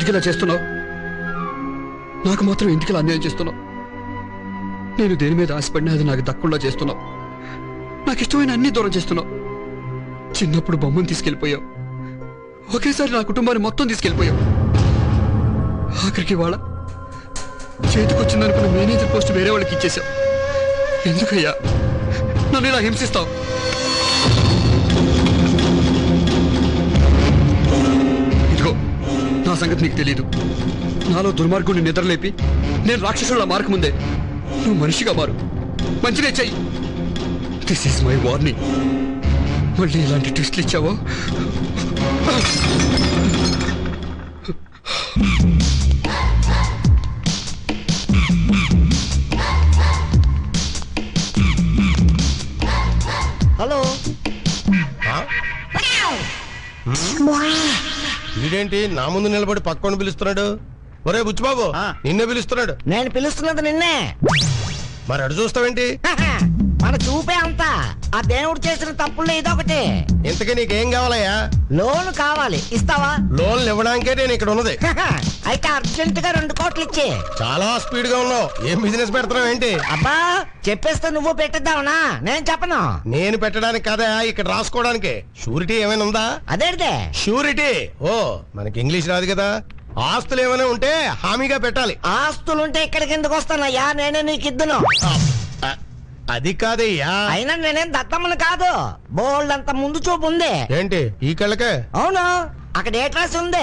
ఎందుకు ఇలా చేస్తున్నావు నాకు మాత్రం ఎందుకు ఇలా అన్యాయం చేస్తున్నావు నేను దేని మీద ఆశపడినా అది నాకు దక్కకుండా చేస్తున్నావు నాకు ఇష్టమైన అన్ని దూరం చేస్తున్నావు చిన్నప్పుడు బొమ్మను తీసుకెళ్ళిపోయావు ఒకేసారి నా కుటుంబాన్ని మొత్తం తీసుకెళ్ళిపోయావు ఆఖరికి వాళ్ళ చేతికొచ్చిందనుకున్న మేనేజర్ పోస్ట్ వేరే వాళ్ళకి ఇచ్చేసావు ఎందుకయ్యా నన్ను ఇలా హింసిస్తావు ఇదిగో నా సంగతి నీకు తెలియదు నాలో దుర్మార్గుడిని నిద్రలేపి నేను రాక్షసుల మారకముందే నువ్వు మనిషిగా మారు మంచిగా చెయ్యి దిస్ ఈస్ మై వార్నింగ్ మళ్ళీ ఇలాంటి ట్విస్ట్లు ఇచ్చావో హలో వీడేంటి నా ముందు నిలబడి పక్కన పిలుస్తున్నాడు ఒరే బుచ్చిబాబు ఆ. నిన్నే పిలుస్తున్నాడు నేను పిలుస్తున్నది నిన్నే మరి అడు చూస్తావేంటి మన చూపే అంత ఆ దేవుడు చేసిన తప్పుల్లో ఇదొకటి ఇంతకీ నీకేం కావాలయ్యా లోన్ కావాలి ఇస్తావా లోన్లు ఇవ్వడానికే నేను ఇక్కడ ఉన్నది అయితే అర్జెంట్ గా రెండు కోట్లు ఇచ్చి చాలా స్పీడ్ గా ఉన్నావు ఏం బిజినెస్ పెడుతున్నావు ఏంటి అబ్బా చెప్పేస్తే నువ్వు పెట్టిద్దావునా నేను చెప్పను నేను పెట్టడానికి కదా ఇక్కడ రాసుకోవడానికి షూరిటీ ఏమైనా ఉందా అదేంటే షూరిటీ ఓ మనకి ఇంగ్లీష్ రాదు కదా ఆస్తులు ఏమైనా ఉంటే హామీగా పెట్టాలి ఆస్తులుంటే ఇక్కడికి ఎందుకు వస్తానయ్యా నేనే నీకు ఇద్దును ఆ, అది కాదయ్యా అయినా నేనేం దత్తమ్మను కాదు బోల్డ్ అంత ముందు చూపు ఉంది ఏంటి ఈ కళ్ళకే అవును అక్కడ ఏ ట్రాస్ ఉంది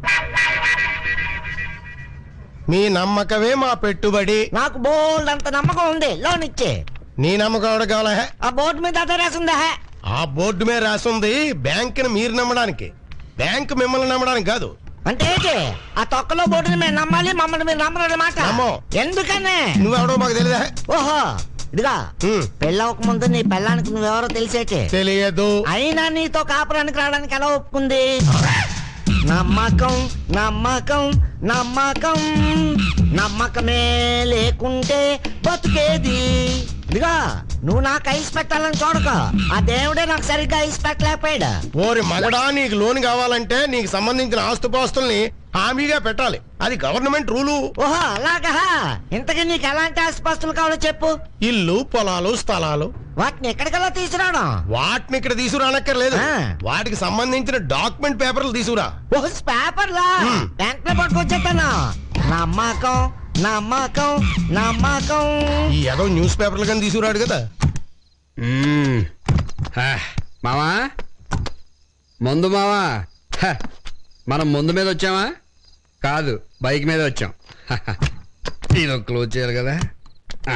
మీ నమ్మకమే మా పెట్టుబడి నాకు బోల్డ్ అంత నమ్మకం ఉంది లోన్ ఇచ్చి నీ నమ్మకం ఎవడ కావాలా హే? ఆ బోర్డు మీద అదే రాసిందా ఆ బోర్డు మీద రాసింది బ్యాంకుని మీరు నమ్మడానికి బ్యాంక్ మిమ్మల్ని నమ్మడానికి కాదు అంటే ఏంటి ఆ తొక్కలో బోర్డుని మేము నమ్మాలి మమ్మల్ని మీరు నమ్మరన్నమాట నమ్మం. ఎందుకనే నువ్వెవడో మాకు తెలియదా ఓహో ఇదిగా హ్మ్. పెళ్ళవక ముందు నీ పెళ్ళానికి నువ్వెవరో తెలిసేటి తెలియదు అయినా నీతో కాపురానికి రావడానికి ఎలా ఒప్పుకుంది నమ్మకం నమ్మకం నమ్మకం నమ్మకమే లేకుంటే బతుకేది ఇదిగా నువ్వు నాకు ఐస్ పెట్టాలని చూడక ఆ దేవుడే నాకు సరిగ్గా ఐస్ పెట్టలేకపోయాడు ఓరి మగడా నీకు లోన్ కావాలంటే నీకు సంబంధించిన ఆస్తుపాస్తుల్ని హామీగా పెట్టాలి అది గవర్నమెంట్ రూలు ఓహో అలాగా ఇంతకీ నీకు ఎలాంటి ఆస్తిపాస్తులు కావాలో చెప్పు ఇల్లు పొలాలు స్థలాలు వాటిని ఎక్కడికల్లా తీసుకురావడం వాటిని ఇక్కడ తీసుకురానక్కర్లేదు ఆ. వాటికి సంబంధించిన డాక్యుమెంట్ పేపర్లు తీసుకురా ఓ పేపర్లా హ్మ్. వెంటనే పట్టుకొచ్చేస్తాను నమ్మకం నమ్మకం నమ్మకం ఈ ఏదో న్యూస్ పేపర్లు కానీ తీసుకురాడు కదా మ్మ్. హ, మావా ముందు మావా హ, మనం ముందు మీద వచ్చామా కాదు బైక్ మీద వచ్చాం హ, హ. ఇది ఒక క్లోజ్ చేయాలి కదా ఆ.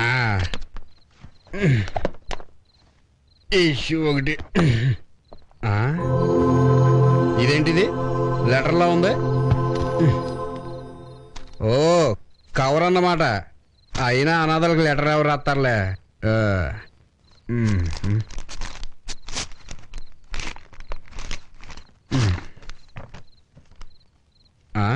ఈ షూ ఒకటి ఆ. ఇదేంటిది లెటర్లో ఉంది ఓ కవర్ అన్నమాట అయినా అనాథలకు లెటర్ ఎవరు రాస్తారులే ఆ. మ్మ్. మ్మ్. మ్మ్. ఆ?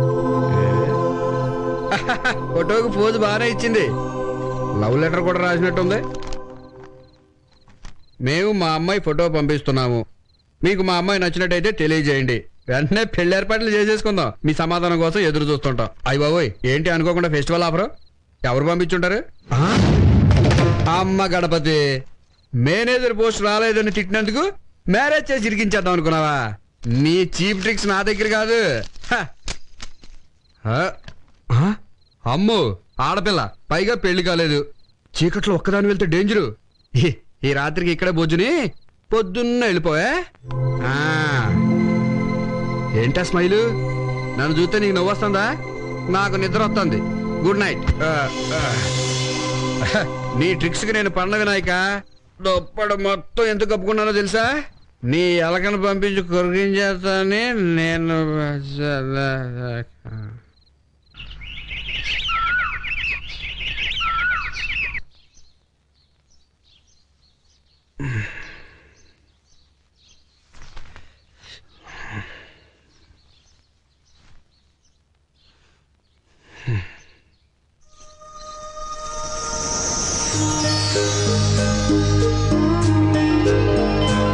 ఫోటోకి పోజు బాగానే ఇచ్చింది లవ్ లెటర్ కూడా రాసినట్టుంది మేము మా అమ్మాయి ఫోటో పంపిస్తున్నాము మీకు మా అమ్మాయి నచ్చినట్టయితే తెలియజేయండి వెంటనే పెళ్లి ఏర్పాట్లు చేసేసుకుందాం మీ సమాధానం కోసం ఎదురు చూస్తుంటాం అయ్యి బాబోయ్ ఏంటి అనుకోకుండా ఫెస్టివల్ ఆఫర్ ఎవరు పంపించుంటారు ఆ? అమ్మ గణపతి మేనేజర్ పోస్ట్ రాలేదని తిట్టినందుకు మ్యారేజ్ చేసి ఇరికించేద్దాం అనుకున్నావా నీ చీప్ ట్రిక్స్ నా దగ్గర కాదు హ. హ. హ? అమ్మో ఆడపిల్ల పైగా పెళ్లి కాలేదు చీకట్లో ఒక్కదాని వెళ్తే డేంజరు ఈ- ఈ రాత్రికి ఇక్కడే బొజ్జుని పొద్దున్న వెళ్ళిపోయా ఆ. ఏంటా స్మైలు నన్ను చూస్తే నీకు నవ్వు వస్తుందా నాకు నిద్ర వస్తుంది గుడ్ నైట్ ఆ, ఆ. నీ ట్రిక్స్ కి నేను పండ వినాయక దొప్పడు మొత్తం ఎందుకు కప్పుకున్నానో తెలుసా నీ ఎలకను పంపించి కొరిగించేస్తానని నేను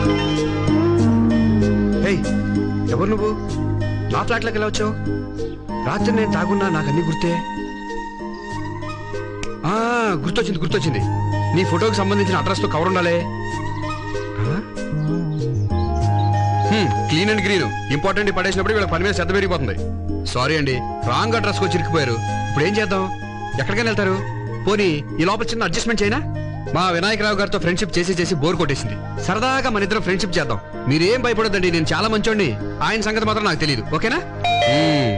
ఏయ్ ఎవరు నువ్వు నా ఫ్లాట్లోకి ఎలా వచ్చావు రాత్రి నేను తాగున్నా నాకు అన్ని గుర్తే ఆ, గుర్తొచ్చింది గుర్తొచ్చింది నీ ఫోటోకి సంబంధించిన అడ్రస్ తో కవర్ ఉండాలి క్లీన్ అండ్ గ్రీన్ ఇంపార్టెంట్ పడేసినప్పుడు వీళ్ళకి పని మీద శ్రద్ధ పెరిగిపోతుంది సారీ అండి రాంగ్ అడ్రస్ వచ్చి ఇరికిపోయారు ఇప్పుడు ఏం చేద్దాం ఎక్కడికైనా వెళ్తారు పోనీ ఈ లోపల చిన్న అడ్జస్ట్మెంట్ చేయనా మా వినాయకరావు గారితో ఫ్రెండ్షిప్ చేసి చేసి బోర్ కొట్టేసింది సరదాగా మన ఇద్దరం ఫ్రెండ్షిప్ చేద్దాం మీరేం భయపడొద్దండి నేను చాలా మంచోడిని ఆయన సంగతి మాత్రం నాకు తెలియదు ఓకేనా మ్మ్.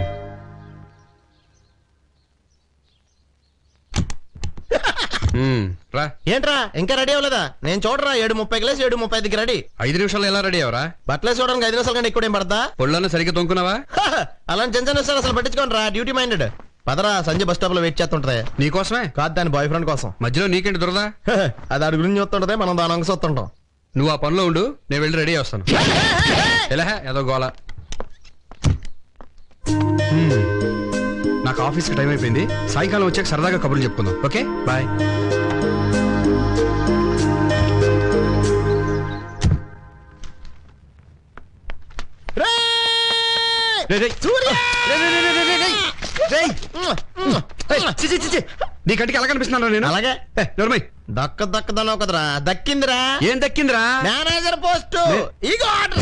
మ్మ్. రా ఏంట్రా ఇంకా రెడీ అవ్వలేదా నేను చూడరా ఏడు ముప్పై గ్లాస్ ఏడు ముప్పై ఐదుకి రెడీ ఐదు నిమిషాలు ఎలా రెడీ అవరా బట్టలు చూడడానికి ఐదు నిమిషాల కంటే ఎక్కువ ఏం పడతా ఒళ్ళన్న సరిగ్గా తొంకున్నావా అలాంటి చిన్న చిన్న విషయాలు అసలు పట్టించుకోండి రా డ్యూటీ మైండెడ్ పదరా సంజయ్ బస్ స్టాప్ లో వెయిట్ చేస్తుంటది నీకోసమే కాదు దాని బాయ్ ఫ్రెండ్ కోసం మధ్యలో నీకేంటి దొరదా అది అడుగు గురించి చూస్తుంటది మనం దాని అంగ చూస్తుంటాం నువ్వు ఆ పనిలో ఉండు నేను వెళ్ళి రెడీ వస్తాను ఎలా ఏదో గోల హ్మ్. నాకు ఆఫీస్కి టైం అయిపోయింది సాయంకాలం వచ్చాక సరదాగా కబుర్లు చెప్పుకుందాం ఓకే బాయ్ రేయ్, రేయ్. రేయ్, రేయ్, రేయ్, రేయ్, రేయ్, రేయ్. రేయ్, చి, చి, చి, చి. నీ కంటికి ఎలా కనిపిస్తున్నాను నేను అలాగే ఏ, నోర్మయ్. దక్క దక్కదన్నావు కదరా దక్కిందిరా ఏం దక్కిందిరా మేనేజర్ పోస్ట్ నే- ఇగో ఆర్డర్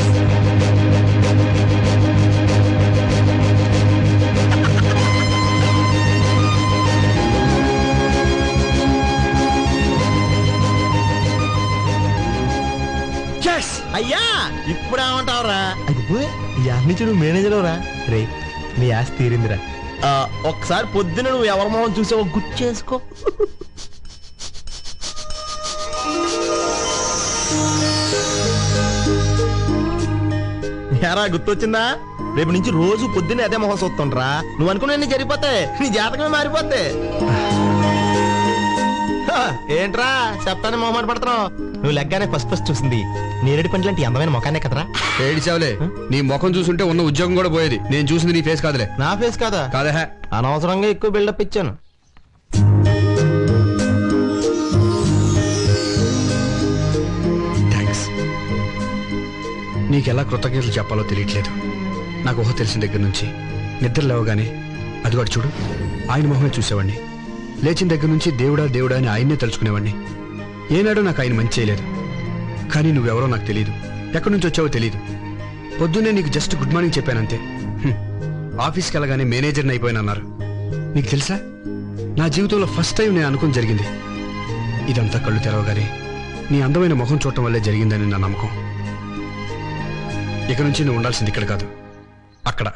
Yes! అయ్యా ఇప్పుడు ఏమంటావురా ఈ అన్ని చూడు మేనేజర్ రా రే నీ ఆస్తి తీరిందిరా ఆ, ఒక్కసారి పొద్దున నువ్వు ఎవరి మొహం చూసావో గుర్తు చేసుకో ఎరా గుర్తొచ్చిందా రేపు నుంచి రోజు పొద్దున్నే అదే మొహం చూస్తుండ్రా నువ్వు అనుకునే జరిగిపోతాయి నీ జాతకమే మారిపోతే ఏంట్రా చెప్తానే మొహమాట పడుతున్నావు నువ్వు లెగ్గానే ఫస్ట్ ఫస్ట్ చూసింది నేరేడు పండ్లు లాంటి అందమైన మొఖానే కదరా ఏడిచావులే నీ ముఖం చూసుంటే ఉన్న ఉద్యోగం కూడా పోయేది నేను చూసింది నీ ఫేస్ కాదులే నా ఫేస్ కాదా కాదే హే. అనవసరంగా ఎక్కువ బిల్డప్ ఇచ్చాను థ్యాంక్స్ నీకెలా కృతజ్ఞతలు చెప్పాలో తెలియట్లేదు నాకు ఊహ తెలిసిన దగ్గర నుంచి నిద్ర లేవగానే అది వాడు చూడు ఆయన మొహమే చూసేవాడిని లేచిన దగ్గర నుంచి దేవుడా దేవుడా అని ఆయన్నే తలుచుకునేవాడిని ఏనాడు నాకు ఆయన మంచి చేయలేదు కానీ నువ్వెవరో నాకు తెలియదు ఎక్కడి నుంచి వచ్చావో తెలియదు పొద్దున్నే నీకు జస్ట్ గుడ్ మార్నింగ్ చెప్పానంతే హ్మ్. ఆఫీస్కి వెళ్ళగానే మేనేజర్ని అయిపోయానన్నారు నీకు తెలుసా నా జీవితంలో ఫస్ట్ టైం నేను అనుకుని జరిగింది ఇదంతా కళ్ళు తెరవగానే నీ అందమైన ముఖం చూడటం వల్లే జరిగిందని నా నమ్మకం ఇక నుంచి నువ్వు ఉండాల్సింది ఇక్కడ కాదు అక్కడ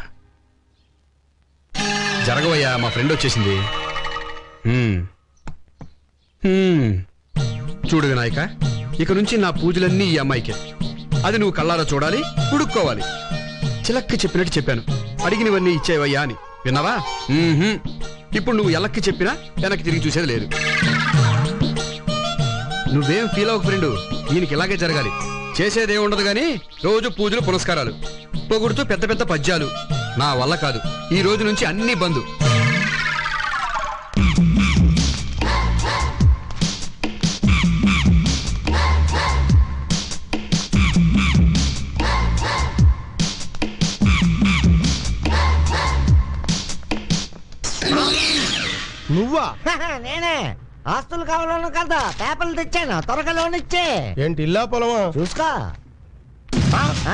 జరగవయ్యా మా ఫ్రెండ్ వచ్చేసింది హ్మ్. హ్మ్. చూడు వినాయక ఇక నుంచి నా పూజలన్నీ ఈ అమ్మాయికే అది నువ్వు కళ్ళారా చూడాలి పుడుక్కోవాలి చిలక్కి చెప్పినట్టు చెప్పాను అడిగినవన్నీ ఇచ్చేవయ్యా అని విన్నావా మ్మ్హ్మ్. ఇప్పుడు నువ్వు ఎలక్కి చెప్పినా వెనక్కి తిరిగి చూసేది లేదు నువ్వేం ఫీల్ అవ్వకు ఫ్రెండు ఈయనకి ఇలాగే జరగాలి చేసేదే ఉండదు గాని రోజు పూజలు పునస్కారాలు పొగుడుతూ పెద్ద పెద్ద పద్యాలు నా వల్ల కాదు ఈ రోజు నుంచి అన్ని బంధు నువ్వా నేనే ఆస్తులు కావాలను కదా పేపర్లు తెచ్చాను త్వరగా లోన్ ఇచ్చే ఏంటి ఇల్లా పొలమా చూసుకో ఆ.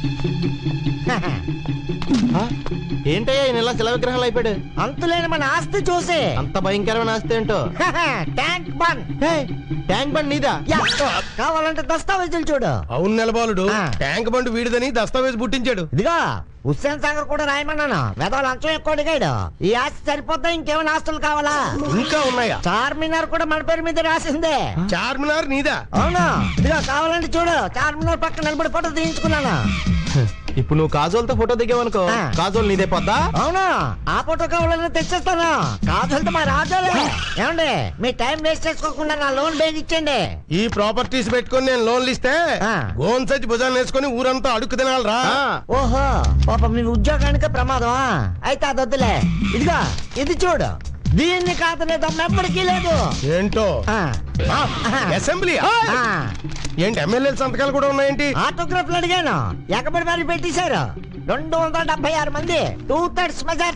ఏంటయ్యా ఈయన ఇలా శిల విగ్రహాలు అయిపోయాడు అంతులేని మన ఆస్తి చూసి అంత భయంకరమైన ఆస్తి ఏంటో tank bund hey, tank bund నీదా యా. కావాలంటే దస్తావేజులు చూడు అవును నెలబాలుడు ఆ. ట్యాంక్ బండ్ వీడిదని దస్తావేజ్ పుట్టించాడు ఇదిగో హుస్సేన్ సాగర్ కూడా రాయమన్నాను వెదవాళ్ళు అంచం ఎక్కువ అడిగాడు ఈ ఆస్తి సరిపోతే ఇంకేమైనా ఆస్తులు కావాలా ఇంకా ఉన్నాయా చార్మినార్ కూడా మన పేరు మీద రాసిందే చార్మినార్ నీదా అవును ఇదిగో కావాలంటే చూడు చార్మినార్ పక్కన నిలబడి ఫోటో తీయించుకున్నాను ఇప్పుడు నువ్వు కాజోల్తో ఫోటో దిగావనుకో ఆ. కాజోల్ నీదే పొద్దా అవును ఆ ఫోటో కావాలని తెచ్చేస్తాను కావాలంటే మా రాజాలే ఏమండి మీ టైం వేస్ట్ చేసుకోకుండా నా లోన్ బేగ్ ఇచ్చేయండి ఈ ప్రాపర్టీస్ పెట్టుకొని నేను లోన్లు ఇస్తే ఆ. గోన్ సచ్చి భుజాన్ని వేసుకొని ఊరంతా అడుక్కు తినాలరా ఓహో పాప మీ ఉద్యోగానికి ప్రమాదమా అయితే అది వద్దులే ఇదిగో ఇది చూడు దీన్ని కాదనే దమ్ము ఎప్పటికీ లేదు ఏంటో ఆ. ఆ, ఆ. అసెంబ్లీ ఆ. ఏంటి ఎమ్మెల్యేల సంతకాలు కూడా ఉన్నాయేంటి ఆటోగ్రాఫ్లు అడిగాను ఎక్కబడి మరి పెట్టేశారు రెండు వందల డెబ్బై ఆరు మంది two thirds majority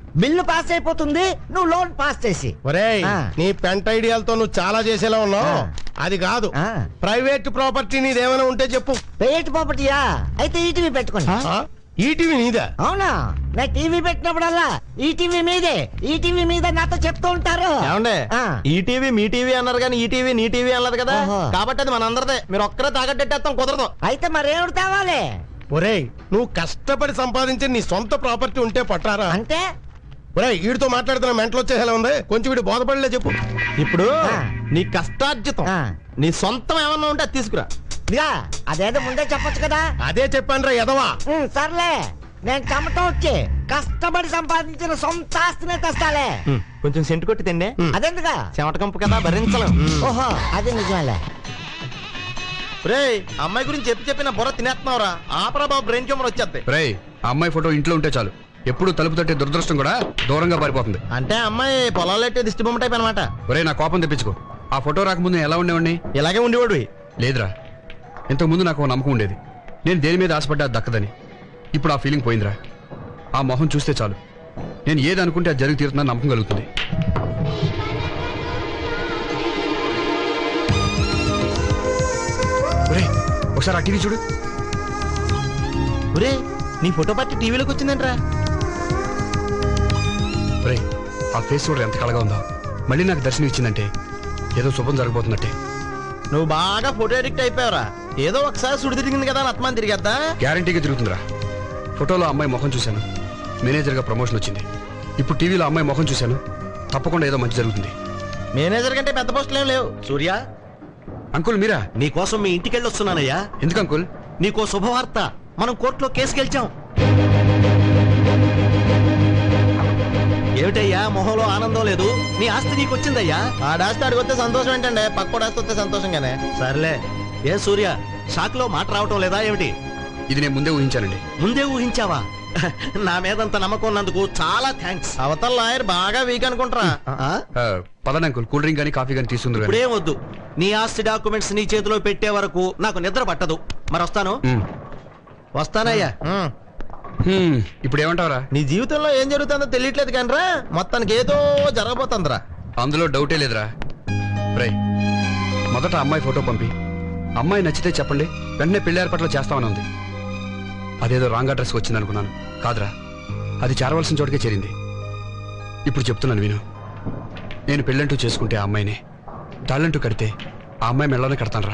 bill pass అయిపోతుంది నువ్వు లోన్ పాస్ చేసి ఒరేయ్ ఆ. నీ పెంట ఐడియాలతో నువ్వు చాలా చేసేలా ఉన్నావు ఆ. అది కాదు ఆ. ప్రైవేట్ ప్రాపర్టీ నీదేమైనా ఉంటే చెప్పు పేట్ ప్రాపర్టీయా అయితే ఈటీవీ పెట్టుకోండి ఆ? ఈటీవీ నీదా అవునా నా టీవీ పెట్టినప్పుడల్లా ఈటీవీ మీదే ఈటీవీ మీద నాతో చెప్తూ ఉంటారు ఏమండే ఆ. ఈ టీవీ మీ టీవీ అన్నారు కానీ ఈ టీవీ నీ టీవీ అన్నది కదా ఓహో. కాబట్టి అది మనందరిదే మీరు ఒక్కరే తాగట్టేస్తాం కుదరదు అయితే మరేమిటి తేవాలి ఒరేయ్ నువ్వు కష్టపడి సంపాదించే నీ సొంత ప్రాపర్టీ ఉంటే పట్టారా అంటే ఒరేయ్ వీడితో మాట్లాడుతున్న మెంటలు వచ్చేలా ఉంది కొంచెం వీడు బోధపడలే చెప్పు ఇప్పుడు ఆ. నీ కష్టార్జితం ఆ. నీ సొంతం ఏమన్నా ఉంటే అది తీసుకురా ఇదిగా అదేదో ముందే చెప్పొచ్చు కదా అదే చెప్పాను రా ఎదవా ఉమ్, సర్లే నేను చెమటం వచ్చి కష్టపడి సంపాదించిన సొంత ఆస్తినే తెస్తాలే కొంచెం సెంటు కొట్టి తిండే అదెందుగా చెమట కంపు కదా భరించలేం ఓహో అది నిజమేలే రే అమ్మాయి గురించి చెప్పి చెప్పి నా బుర్ర తినేస్తున్నావురా ఆపరా బాబు బ్రెయిన్ ట్యూమర్ వచ్చేద్ది రేయ్ ఆ అమ్మాయి ఫోటో ఇంట్లో ఉంటే చాలు ఎప్పుడు తలుపు తట్టే దురదృష్టం కూడా దూరంగా పారిపోతుంది అంటే అమ్మాయి పొలాలు ఎట్టే దిష్టి బొమ్మ టైప్ అనమాట ఒరే నా కోపం తెప్పించుకో ఆ ఫోటో రాకముందు నేను ఎలా ఉండేవాడిని ఇలాగే ఉండేవాడు లేదురా ఇంతకుముందు నాకు ఓ నమ్మకం ఉండేది నేను దేని మీద ఆశపడ్డా అది దక్కదని ఇప్పుడు ఆ ఫీలింగ్ పోయిందిరా ఆ మొహం చూస్తే చాలు నేను ఏది అనుకుంటే అది జరిగి తీరుతుందని నమ్మకం కలుగుతుంది ఒరే ఒకసారి ఆ టీవీ చూడు ఒరే నీ ఫోటో పట్టి టీవీలోకి వచ్చిందంట్రా ఒరే ఆ ఫేస్ చూడరు ఎంత కళగా ఉందో మళ్ళీ నాకు దర్శనం ఇచ్చిందంటే ఏదో శుభం జరగబోతున్నట్టే నువ్వు బాగా ఫోటో ఎడిక్ట్ అయిపోయావురా ఏదో ఒకసారి సుడి తిరిగింది కదా అని అత్మాన్ తిరిగేద్దా గ్యారంటీగా తిరుగుతుందిరా ఫోటోలో అమ్మాయి ముఖం చూశాను మేనేజర్గా ప్రమోషన్ వచ్చింది ఇప్పుడు టీవీలో అమ్మాయి ముఖం చూశాను తప్పకుండా ఏదో మంచి జరుగుతుంది మేనేజర్ కంటే పెద్ద పోస్టులు ఏం లేవు సూర్య అంకుల్ మీరా నీకోసం మీ ఇంటికి వెళ్ళొస్తున్నానయ్యా ఎందుకు అంకుల్ నీకో శుభవార్త మనం కోర్టులో కేసు గెలిచాం ఏమిటయ్యా మొహంలో ఆనందం లేదు నీ ఆస్తి నీకు వచ్చిందయ్యా ఆ డాస్ట్ అడిగితే సంతోషం ఏంటంటే పక్క డాస్ట్ వస్తే సంతోషంగానే సర్లే ఏ సూర్య షాక్ లో మాట రావటం లేదా ఏమిటి ఇది నేను ముందే ఊహించానండి ముందే ఊహించావా నా మీదంత నమ్మకం ఉన్నందుకు చాలా థ్యాంక్స్ అవతల లాయర్ బాగా వీక్ అనుకుంటారా ఆ? ఆ, పదండి అంకుల్ కూల్ డ్రింక్ కానీ కాఫీ కానీ తీసుకుందరు ఇప్పుడే వద్దు నీ ఆస్తి డాక్యుమెంట్స్ నీ చేతిలో పెట్టే వరకు నాకు నిద్ర పట్టదు మరి వస్తాను వస్తానయ్యా ఇప్పుడు ఏమంటావరా నీ జీవితంలో ఏం జరుగుతుందో తెలియట్లేదు కానీ రా మొత్తానికి ఏదో జరగబోతుందిరా అందులో డౌటే లేదురా రై మొదట అమ్మాయి ఫోటో పంపి అమ్మాయి నచ్చితే చెప్పండి వెంటనే పెళ్లి ఏర్పాట్లు చేస్తామని ఉంది అదేదో రాంగ్ అడ్రస్ వచ్చింది అనుకున్నాను కాదురా అది చేరవలసిన చోటుకే చేరింది ఇప్పుడు చెప్తున్నాను విను నేను పెళ్ళంటూ చేసుకుంటే ఆ అమ్మాయిని తాళ్ళంటూ కడితే ఆ అమ్మాయి మెళ్ళనే కడతాను